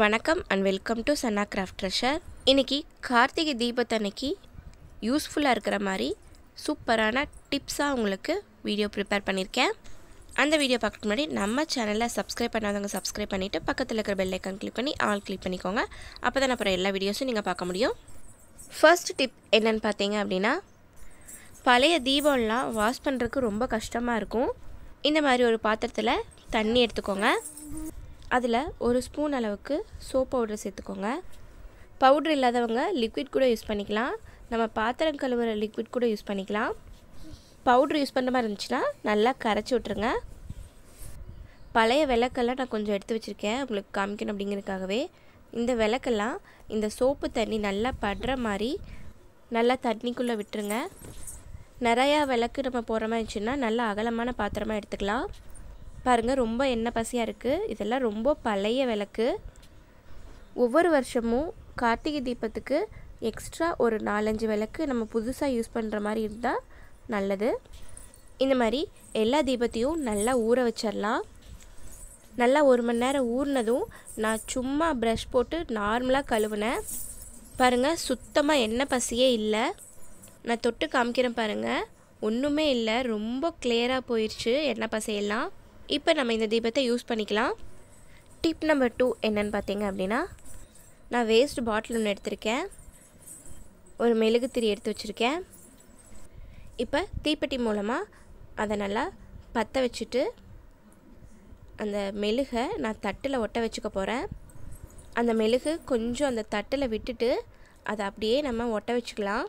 வணக்கம் and welcome to Channa craft treasure இன்றைக்கி கார்த்திகை தீபத்தன்னைக்கு யூஸ்ஃபுல்லாக இருக்கிற மாதிரி சூப்பரான டிப்ஸாக உங்களுக்கு வீடியோ ப்ரிப்பேர் பண்ணியிருக்கேன் அந்த வீடியோ பார்க்கறதுக்கு முன்னாடி நம்ம சேனலில் சப்ஸ்கிரைப் பண்ணாதவங்க சப்ஸ்கிரைப் பண்ணிவிட்டு பக்கத்தில் இருக்கிற பெல் ஐக்கான் கிளிக் பண்ணி ஆல் கிளிக் பண்ணிக்கோங்க அப்போ தான் அப்புறம் எல்லா வீடியோஸும் நீங்கள் பார்க்க முடியும் ஃபர்ஸ்ட் டிப் என்னென்னு பார்த்தீங்க அப்படின்னா பழைய தீபம்லாம் வாஷ் பண்ணுறதுக்கு ரொம்ப கஷ்டமாக இருக்கும் இந்த மாதிரி ஒரு பாத்திரத்தில் தண்ணி எடுத்துக்கோங்க அதில் ஒரு ஸ்பூன் அளவுக்கு சோப் பவுடர் சேர்த்துக்கோங்க பவுட்ரு இல்லாதவங்க லிக்விட் கூட யூஸ் பண்ணிக்கலாம் நம்ம பாத்திரம் கழுவுற லிக்விட் கூட யூஸ் பண்ணிக்கலாம் பவுட்ரு யூஸ் பண்ணுற மாதிரி இருந்துச்சுன்னா நல்லா கரைச்சி விட்ருங்க பழைய விளக்கெல்லாம் நான் கொஞ்சம் எடுத்து வச்சுருக்கேன் உங்களுக்கு காமிக்கணும் அப்படிங்கிறதுக்காகவே இந்த விளக்கெல்லாம் இந்த சோப்பு தண்ணி நல்லா படுற மாதிரி நல்லா தண்ணிக்குள்ளே விட்டுருங்க நிறையா விளக்கு நம்ம போகிற மாதிரி இருந்துச்சுன்னா நல்லா அகலமான பாத்திரமாக எடுத்துக்கலாம் பாருங்கள் ரொம்ப எண்ணெய் பசியாக இருக்குது இதெல்லாம் ரொம்ப பழைய விளக்கு ஒவ்வொரு வருஷமும் கார்த்திகை தீபத்துக்கு எக்ஸ்ட்ரா ஒரு நாலஞ்சு விளக்கு நம்ம புதுசாக யூஸ் பண்ணுற மாதிரி இருந்தால் நல்லது இந்த மாதிரி எல்லா தீபத்தையும் நல்லா ஊற வச்சிடலாம் நல்லா ஒரு மணி நேரம் ஊறினதும் நான் சும்மா ப்ரஷ் போட்டு நார்மலாக கழுவுனேன் பாருங்கள் சுத்தமாக எண்ணெய் பசியே இல்லை நான் தொட்டு காமிக்கிறேன் பாருங்கள் ஒன்றுமே இல்லை ரொம்ப கிளியராக போயிடுச்சு எண்ணெய் பசையெல்லாம் இப்போ நம்ம இந்த தீபத்தை யூஸ் பண்ணிக்கலாம் டிப் நம்பர் டூ என்னென்னு பார்த்தீங்க அப்படின்னா நான் வேஸ்ட் பாட்டில் ஒன்று எடுத்திருக்கேன் ஒரு மெழுகு திரி எடுத்து வச்சுருக்கேன் இப்போ தீப்பெட்டி மூலமாக அதை நல்லா பற்ற வச்சுட்டு அந்த மெழுகை நான் தட்டில் ஒட்ட வச்சுக்க போகிறேன் அந்த மெழுகு கொஞ்சம் அந்த தட்டில் விட்டுட்டு அதை அப்படியே நம்ம ஒட்ட வச்சுக்கலாம்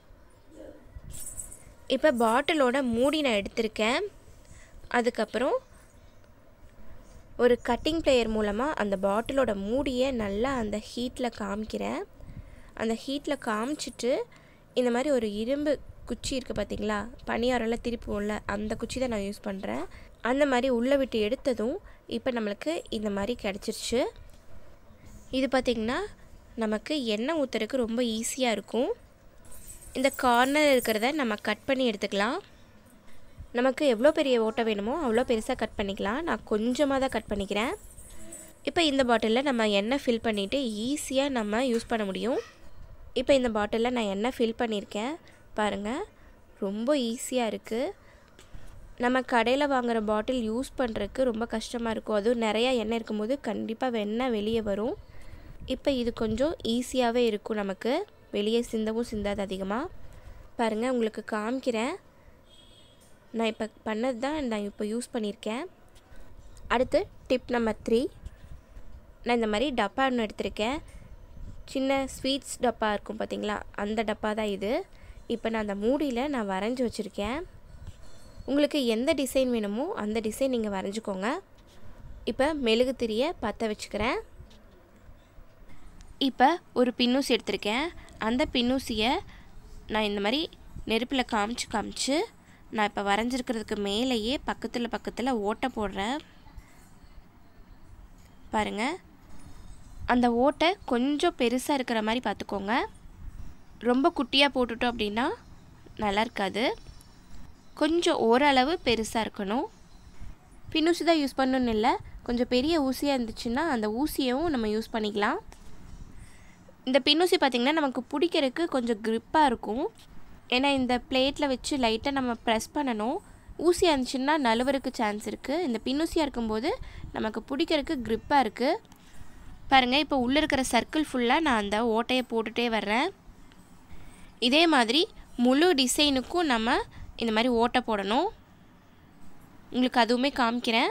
இப்போ பாட்டிலோட மூடி நான் எடுத்திருக்கேன் அதுக்கப்புறம் ஒரு கட்டிங் பிளேயர் மூலமாக அந்த பாட்டிலோட மூடியை நல்லா அந்த ஹீட்டில் காமிக்கிறேன் அந்த ஹீட்டில் காமிச்சிட்டு இந்த மாதிரி ஒரு இரும்பு குச்சி இருக்குது பார்த்தீங்களா பனியாரெல்லாம் திருப்புவோம்ல அந்த குச்சி தான் நான் யூஸ் பண்ணுறேன் அந்த மாதிரி உள்ளே விட்டு எடுத்ததும் இப்போ நம்மளுக்கு இந்த மாதிரி கிடச்சிருச்சு இது பார்த்திங்கன்னா நமக்கு எண்ணெய் ஊற்றுறதுக்கு ரொம்ப ஈஸியாக இருக்கும் இந்த கார்னர் இருக்கிறத நம்ம கட் பண்ணி எடுத்துக்கலாம் நமக்கு எவ்வளோ பெரிய ஓட்டை வேணுமோ அவ்வளோ பெருசாக கட் பண்ணிக்கலாம் நான் கொஞ்சமாக தான் கட் பண்ணிக்கிறேன் இப்போ இந்த பாட்டிலில் நம்ம எண்ணெய் ஃபில் பண்ணிவிட்டு ஈஸியாக நம்ம யூஸ் பண்ண முடியும் இப்போ இந்த பாட்டிலில் நான் எண்ணெய் ஃபில் பண்ணியிருக்கேன் பாருங்கள் ரொம்ப ஈஸியாக இருக்குது நம்ம கடையில் வாங்குகிற பாட்டில் யூஸ் பண்ணுறதுக்கு ரொம்ப கஷ்டமாக இருக்கும் அதுவும் நிறையா எண்ணெய் இருக்கும்போது கண்டிப்பாக வெண்ணெய் வெளியே வரும் இப்போ இது கொஞ்சம் ஈஸியாகவே இருக்கும் நமக்கு வெளியே சிந்தவும் சிந்தாது அதிகமாக பாருங்கள் உங்களுக்கு காமிக்கிறேன் நான் இப்போ பண்ணது தான் நான் இப்போ யூஸ் பண்ணியிருக்கேன் அடுத்து டிப் நம்பர் த்ரீ நான் இந்த மாதிரி டப்பா ஒன்று எடுத்திருக்கேன் சின்ன ஸ்வீட்ஸ் டப்பா இருக்கும் பார்த்தீங்களா அந்த டப்பா தான் இது இப்போ நான் அந்த மூடியில் நான் வரைஞ்சி வச்சுருக்கேன் உங்களுக்கு எந்த டிசைன் வேணுமோ அந்த டிசைன் நீங்கள் வரைஞ்சிக்கோங்க இப்போ மெழுகு திரியை பற்ற வச்சுக்கிறேன் இப்போ ஒரு பின்னூசி எடுத்திருக்கேன் அந்த பின்னூசியை நான் இந்த மாதிரி நெருப்பில் காமிச்சு காமிச்சு நான் இப்போ வரைஞ்சிருக்கிறதுக்கு மேலேயே பக்கத்தில் பக்கத்தில் ஓட்டை போடுறேன் பாருங்கள் அந்த ஓட்டை கொஞ்சம் பெருசாக இருக்கிற மாதிரி பார்த்துக்கோங்க ரொம்ப குட்டியாக போட்டுட்டோம் அப்படின்னா நல்லா இருக்காது கொஞ்சம் ஓரளவு பெருசாக இருக்கணும் பின்னூசி தான் யூஸ் பண்ணணும்னு இல்லை கொஞ்சம் பெரிய ஊசியாக இருந்துச்சுன்னா அந்த ஊசியவும் நம்ம யூஸ் பண்ணிக்கலாம் இந்த பின்னூசி பார்த்திங்கன்னா நமக்கு பிடிக்கிறதுக்கு கொஞ்சம் க்ரிப்பாக இருக்கும் ஏன்னா இந்த பிளேட்டில் வச்சு லைட்டாக நம்ம ப்ரெஸ் பண்ணணும் ஊசியாக இருந்துச்சுன்னா நழுவருக்கு சான்ஸ் இருக்குது இந்த பின்னூசியாக இருக்கும்போது நமக்கு பிடிக்கிறதுக்கு க்ரிப்பாக இருக்குது பாருங்கள் இப்போ உள்ளே இருக்கிற சர்க்கிள் ஃபுல்லாக நான் அந்த ஓட்டையை போட்டுகிட்டே வர்றேன் இதே மாதிரி முழு டிசைனுக்கும் நம்ம இந்த மாதிரி ஓட்டை போடணும் உங்களுக்கு அதுவுமே காமிக்கிறேன்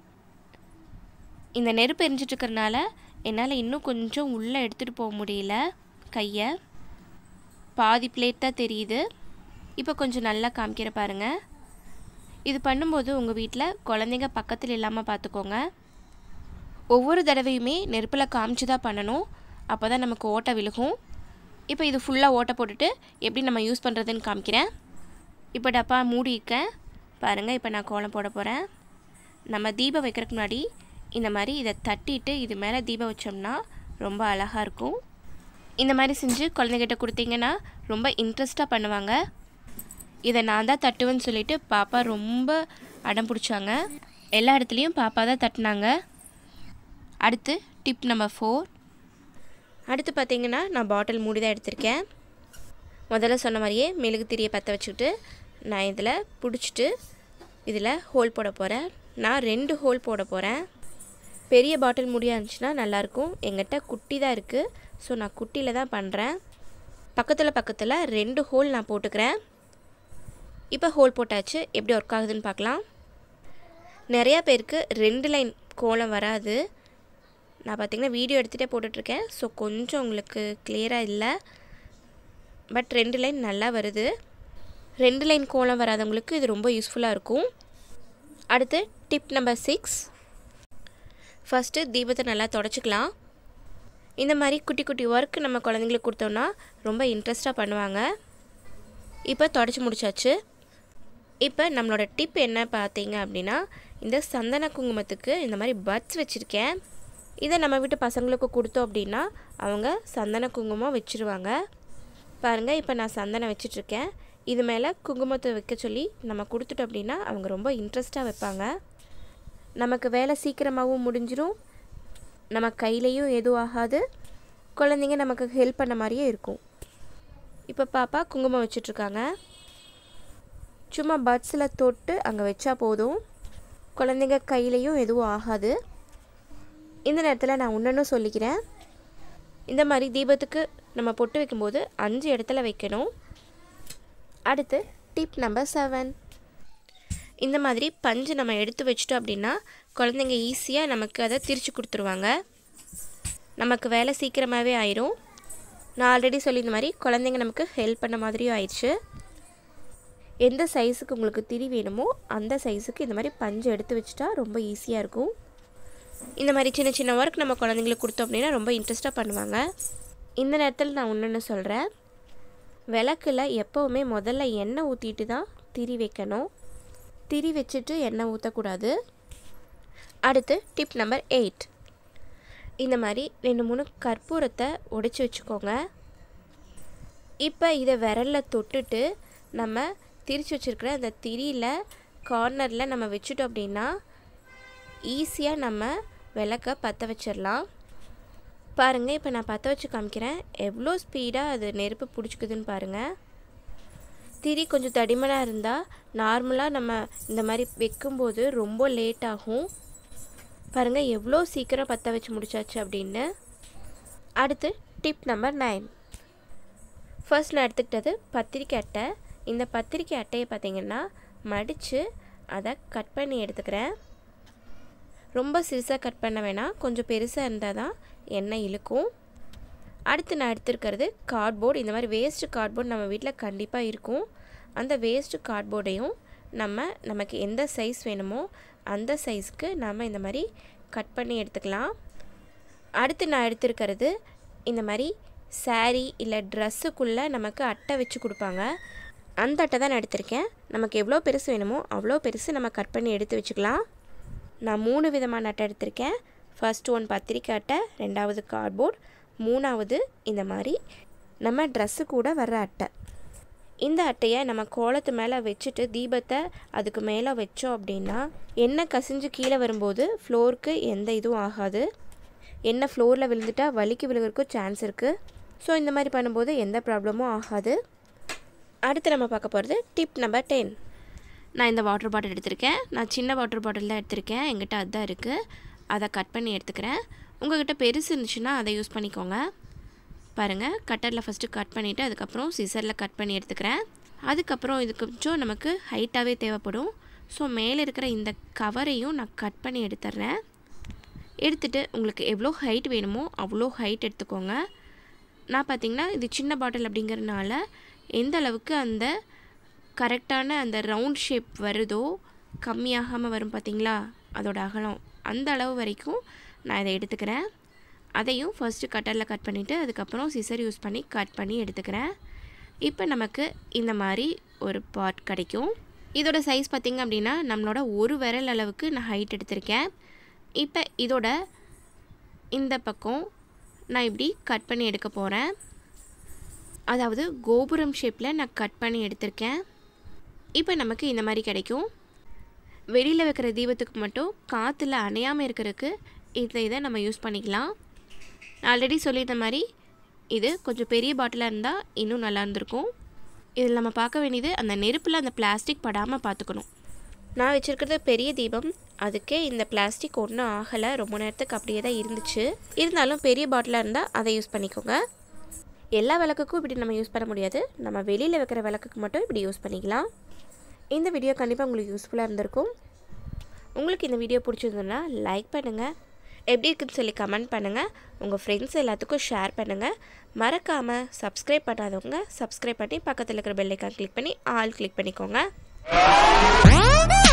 இந்த நெருப்பு எரிஞ்சிட்ருக்கறனால என்னால் இன்னும் கொஞ்சம் உள்ளே எடுத்துகிட்டு போக முடியல கையை பாதி பிளேட் தான் தெரியுது இப்போ கொஞ்சம் நல்லா காமிக்கிற பாருங்கள் இது பண்ணும்போது உங்கள் வீட்டில் குழந்தைங்க பக்கத்தில் இல்லாமல் பார்த்துக்கோங்க ஒவ்வொரு தடவையுமே நெருப்பில் காமிச்சு தான் பண்ணணும் அப்போ தான் நமக்கு ஓட்டை விழுகும் இப்போ இது ஃபுல்லாக ஓட்டை போட்டுட்டு எப்படி நம்ம யூஸ் பண்ணுறதுன்னு காமிக்கிறேன் இப்போ டப்பா மூடியிருக்கேன் பாருங்கள் இப்போ நான் கோலம் போட போகிறேன் நம்ம தீபம் வைக்கிறதுக்கு முன்னாடி இந்த மாதிரி இதை தட்டிட்டு இது மேலே தீபம் வச்சோம்னா ரொம்ப அழகாக இருக்கும் இந்த மாதிரி செஞ்சு குழந்தைகிட்ட கொடுத்தீங்கன்னா ரொம்ப இன்ட்ரெஸ்ட்டாக பண்ணுவாங்க இதை நான் தான் தட்டுவேன்னு சொல்லிட்டு பாப்பா ரொம்ப அடம் பிடிச்சாங்க எல்லா இடத்துலையும் பாப்பா தான் தட்டினாங்க அடுத்து டிப் நம்பர் ஃபோர் அடுத்து பார்த்தீங்கன்னா நான் பாட்டில் மூடி தான் எடுத்திருக்கேன் முதல்ல சொன்ன மாதிரியே மெழுகு திரியை பற்ற வச்சுக்கிட்டு நான் இதில் பிடிச்சிட்டு இதில் ஹோல் போட போகிறேன் நான் ரெண்டு ஹோல் போட போகிறேன் பெரிய பாட்டில் முடியாக இருந்துச்சுன்னா நல்லாயிருக்கும் எங்கிட்ட குட்டி தான் இருக்குது ஸோ நான் குட்டியில் தான் பண்ணுறேன் பக்கத்தில் பக்கத்தில் ரெண்டு ஹோல் நான் போட்டுக்கிறேன் இப்போ ஹோல் போட்டாச்சு எப்படி ஒர்க் ஆகுதுன்னு பார்க்கலாம் நிறையா பேருக்கு ரெண்டு லைன் கோலம் வராது நான் பார்த்திங்கன்னா வீடியோ எடுத்துகிட்டே போட்டுட்ருக்கேன் ஸோ கொஞ்சம் உங்களுக்கு கிளியராக இல்லை பட் ரெண்டு லைன் நல்லா வருது ரெண்டு லைன் கோலம் வராதவங்களுக்கு இது ரொம்ப யூஸ்ஃபுல்லாக இருக்கும் அடுத்து டிப் நம்பர் சிக்ஸ் ஃபஸ்ட்டு தீபத்தை நல்லா தொடச்சிக்கலாம் இந்த மாதிரி குட்டி குட்டி ஒர்க் நம்ம குழந்தைங்களுக்கு கொடுத்தோன்னா ரொம்ப இன்ட்ரெஸ்ட்டாக பண்ணுவாங்க இப்போ தொடச்சி முடிச்சாச்சு இப்போ நம்மளோட டிப் என்ன பார்த்தீங்க அப்படின்னா இந்த சந்தன குங்குமத்துக்கு இந்த மாதிரி பட்ஸ் வச்சுருக்கேன் இதை நம்ம வீட்டு பசங்களுக்கு கொடுத்தோம் அப்படின்னா அவங்க சந்தன குங்குமம் வச்சுருவாங்க பாருங்கள் இப்போ நான் சந்தனம் வச்சிட்ருக்கேன் இது மேலே குங்குமத்தை வைக்க சொல்லி நம்ம கொடுத்துட்டோம் அப்படின்னா அவங்க ரொம்ப இன்ட்ரெஸ்ட்டாக வைப்பாங்க நமக்கு வேலை சீக்கிரமாகவும் முடிஞ்சிடும் நம்ம கையிலையும் எதுவும் ஆகாது குழந்தைங்க நமக்கு ஹெல்ப் பண்ண மாதிரியே இருக்கும் இப்போ பாப்பா குங்குமம் வச்சிட்ருக்காங்க சும்மா பட்ஸில் தொட்டு அங்கே வச்சா போதும் குழந்தைங்க கையிலையும் எதுவும் ஆகாது இந்த நேரத்தில் நான் ஒன்றுன்னு சொல்லிக்கிறேன் இந்த மாதிரி தீபத்துக்கு நம்ம பொட்டு வைக்கும்போது அஞ்சு இடத்துல வைக்கணும் அடுத்து டிப் நம்பர் செவன் இந்த மாதிரி பஞ்சு நம்ம எடுத்து வச்சிட்டோம் அப்படின்னா குழந்தைங்க ஈஸியாக நமக்கு அதை திரிச்சு கொடுத்துருவாங்க நமக்கு வேலை சீக்கிரமாகவே ஆயிரும் நான் ஆல்ரெடி சொல்லியிருந்த மாதிரி குழந்தைங்க நமக்கு ஹெல்ப் பண்ண மாதிரியும் ஆயிடுச்சு எந்த சைஸுக்கு உங்களுக்கு திரி வேணுமோ அந்த சைஸுக்கு இந்த மாதிரி பஞ்சு எடுத்து வச்சுட்டா ரொம்ப ஈஸியாக இருக்கும் இந்த மாதிரி சின்ன சின்ன ஒர்க் நம்ம குழந்தைங்களுக்கு கொடுத்தோம் அப்படின்னா ரொம்ப இன்ட்ரெஸ்ட்டாக பண்ணுவாங்க இந்த நேரத்தில் நான் ஒன்று சொல்கிறேன் விளக்கில் எப்போவுமே முதல்ல எண்ணெய் ஊற்றிட்டு தான் திரி வைக்கணும் திரி வச்சுட்டு எண்ணெய் ஊற்றக்கூடாது அடுத்து டிப் நம்பர் எயிட் இந்த மாதிரி ரெண்டு மூணு கற்பூரத்தை உடைச்சி வச்சுக்கோங்க இப்போ இதை விரலில் தொட்டுட்டு நம்ம திரிச்சு வச்சுருக்கிற அந்த திரியில் கார்னரில் நம்ம வச்சுட்டோம் அப்படின்னா ஈஸியாக நம்ம விளக்க பற்ற வச்சிடலாம் பாருங்கள் இப்போ நான் பற்ற வச்சு காமிக்கிறேன் எவ்வளோ ஸ்பீடாக அது நெருப்பு பிடிச்சிக்குதுன்னு பாருங்கள் திரி கொஞ்சம் தடிமனாக இருந்தால் நார்மலாக நம்ம இந்த மாதிரி வைக்கும்போது ரொம்ப லேட் ஆகும் பாருங்கள் எவ்வளோ சீக்கிரம் பற்ற வச்சு முடிச்சாச்சு அப்படின்னு அடுத்து டிப் நம்பர் நைன் ஃபர்ஸ்ட் நான் எடுத்துக்கிட்டது பத்திரிக்கை அட்டை இந்த பத்திரிக்கை அட்டையை பார்த்திங்கன்னா மடித்து அதை கட் பண்ணி எடுத்துக்கிறேன் ரொம்ப சிறுசாக கட் பண்ண வேணாம் கொஞ்சம் பெருசாக இருந்தால் தான் எண்ணெய் இழுக்கும் அடுத்து நான் எடுத்துருக்கிறது கார்ட்போர்டு இந்த மாதிரி வேஸ்ட்டு கார்ட்போர்டு நம்ம வீட்டில் கண்டிப்பாக இருக்கும் அந்த வேஸ்ட்டு கார்ட்போர்டையும் நம்ம நமக்கு எந்த சைஸ் வேணுமோ அந்த சைஸ்க்கு நம்ம இந்த மாதிரி கட் பண்ணி எடுத்துக்கலாம் அடுத்து நான் எடுத்துருக்கிறது இந்த மாதிரி சாரீ இல்லை ட்ரெஸ்ஸுக்குள்ளே நமக்கு அட்டை வச்சு கொடுப்பாங்க அந்த அட்டை தான் நான் எடுத்திருக்கேன் நமக்கு எவ்வளோ பெருசு வேணுமோ அவ்வளோ பெருசு நம்ம கட் பண்ணி எடுத்து வச்சுக்கலாம் நான் மூணு விதமான அட்டை எடுத்திருக்கேன் ஃபர்ஸ்ட் ஒன் பத்திரிக்கை அட்டை ரெண்டாவது கார்ட்போர்ட் மூணாவது இந்த மாதிரி நம்ம ட்ரெஸ்ஸு கூட வர்ற அட்டை இந்த அட்டையை நம்ம கோலத்து மேலே வச்சுட்டு தீபத்தை அதுக்கு மேலே வச்சோம் அப்படின்னா எண்ணெய் கசிஞ்சு கீழே வரும்போது ஃப்ளோருக்கு எந்த இதுவும் ஆகாது எண்ணெய் ஃப்ளோரில் விழுந்துட்டா வலிக்கு விழுகிறதுக்கும் சான்ஸ் இருக்குது ஸோ இந்த மாதிரி பண்ணும்போது எந்த ப்ராப்ளமும் ஆகாது அடுத்து நம்ம பார்க்க போகிறது டிப் நம்பர் டென் நான் இந்த வாட்டர் பாட்டில் எடுத்திருக்கேன் நான் சின்ன வாட்டர் பாட்டில் தான் எடுத்திருக்கேன் எங்கிட்ட அதுதான் இருக்குது அதை கட் பண்ணி எடுத்துக்கிறேன் உங்கள்கிட்ட பெருசு இருந்துச்சுன்னா அதை யூஸ் பண்ணிக்கோங்க பாருங்கள் கட்டரில் ஃபஸ்ட்டு கட் பண்ணிவிட்டு அதுக்கப்புறம் சிசரில் கட் பண்ணி எடுத்துக்கிறேன் அதுக்கப்புறம் இது கொஞ்சம் நமக்கு ஹைட்டாகவே தேவைப்படும் ஸோ மேலே இருக்கிற இந்த கவரையும் நான் கட் பண்ணி எடுத்துட்றேன் எடுத்துகிட்டு உங்களுக்கு எவ்வளோ ஹைட் வேணுமோ அவ்வளோ ஹைட் எடுத்துக்கோங்க நான் பார்த்திங்கன்னா இது சின்ன பாட்டில் அப்படிங்கிறதுனால எந்த அளவுக்கு அந்த கரெக்டான அந்த ரவுண்ட் ஷேப் வருதோ கம்மியாகாமல் வரும் பார்த்திங்களா அதோட அகலம் அந்த அளவு வரைக்கும் நான் இதை எடுத்துக்கிறேன் அதையும் ஃபர்ஸ்ட்டு கட்டரில் கட் பண்ணிவிட்டு அதுக்கப்புறம் சிசர் யூஸ் பண்ணி கட் பண்ணி எடுத்துக்கிறேன் இப்போ நமக்கு இந்த மாதிரி ஒரு பாட் கிடைக்கும் இதோட சைஸ் பார்த்திங்க அப்படின்னா நம்மளோட ஒரு விரல் அளவுக்கு நான் ஹைட் எடுத்திருக்கேன் இப்போ இதோட இந்த பக்கம் நான் இப்படி கட் பண்ணி எடுக்க போகிறேன் அதாவது கோபுரம் ஷேப்பில் நான் கட் பண்ணி எடுத்திருக்கேன் இப்போ நமக்கு இந்த மாதிரி கிடைக்கும் வெளியில் வைக்கிற தீபத்துக்கு மட்டும் காற்றுல அணையாமல் இருக்கிறதுக்கு இந்த இதை நம்ம யூஸ் பண்ணிக்கலாம் நான் ஆல்ரெடி சொல்லியிருந்த மாதிரி இது கொஞ்சம் பெரிய பாட்டிலாக இருந்தால் இன்னும் நல்லா இருந்திருக்கும் இதில் நம்ம பார்க்க வேண்டியது அந்த நெருப்பில் அந்த பிளாஸ்டிக் படாமல் பார்த்துக்கணும் நான் வச்சுருக்கிறது பெரிய தீபம் அதுக்கே இந்த பிளாஸ்டிக் ஒன்றும் ஆகலை ரொம்ப நேரத்துக்கு அப்படியே தான் இருந்துச்சு இருந்தாலும் பெரிய பாட்டிலாக இருந்தால் அதை யூஸ் பண்ணிக்கோங்க எல்லா விளக்குக்கும் இப்படி நம்ம யூஸ் பண்ண முடியாது நம்ம வெளியில் வைக்கிற விளக்குக்கு மட்டும் இப்படி யூஸ் பண்ணிக்கலாம் இந்த வீடியோ கண்டிப்பாக உங்களுக்கு யூஸ்ஃபுல்லாக இருந்திருக்கும் உங்களுக்கு இந்த வீடியோ பிடிச்சிருந்ததுன்னா லைக் பண்ணுங்கள் எப்படி இருக்குன்னு சொல்லி கமெண்ட் பண்ணுங்கள் உங்கள் ஃப்ரெண்ட்ஸ் எல்லாத்துக்கும் ஷேர் பண்ணுங்கள் மறக்காமல் சப்ஸ்கிரைப் பண்ணாதவங்க சப்ஸ்கிரைப் பண்ணி பக்கத்தில் இருக்கிற பெல்லைக்கான் கிளிக் பண்ணி ஆல் கிளிக் பண்ணிக்கோங்க